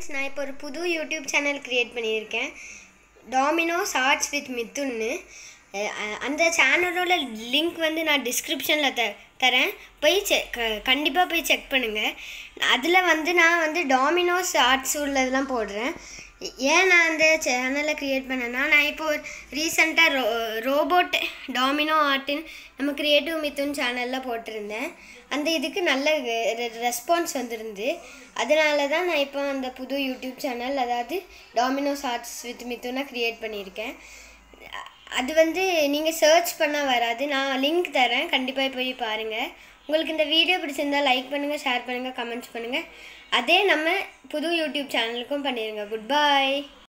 friends நான் இப்போ ஒரு புது யூடியூப் சேனல் க்ரியேட் பண்ணியிருக்கேன் டாமினோஸ் ஆர்ட்ஸ் வித் மித்துன்னு அஹ் அஹ் அந்த சேனலோட லிங்க் வந்து நான் டிஸ்கிரிப்ஷனில் த தரேன் போய் செக் கண்டிப்பாக போய் செக் பண்ணுங்கள் அதில் வந்து நான் வந்து டாமினோஸ் ஆர்ட்ஸ் உள்ளதெல்லாம் போடுறேன் ஏன் நான் அந்த சேனலை க்ரியேட் பண்ணேன்னா நான் இப்போ ரீசெண்டாக ரோ ரோபோட் டாமினோ ஆர்ட்டுன்னு நம்ம கிரியேட்டிவ் மித்துன் சேனலில் போட்டிருந்தேன் அந்த இதுக்கு நல்ல ரெஸ்பான்ஸ் வந்திருந்து அதனால தான் நான் இப்போ அந்த புது யூடியூப் சேனல் அதாவது டாமினோஸ் ஆர்ட்ஸ் வித் மித்துனை க்ரியேட் பண்ணியிருக்கேன் அது வந்து நீங்கள் சர்ச் பண்ணால் வராது நான் லிங்க் தரேன் கண்டிப்பாக போய் பாருங்கள் உங்களுக்கு இந்த வீடியோ பிடிச்சிருந்தா லைக் பண்ணுங்கள் ஷேர் பண்ணுங்கள் கமெண்ட்ஸ் பண்ணுங்கள் அதே நம்ம புது யூடியூப் சேனலுக்கும் பண்ணிடுங்க குட் பை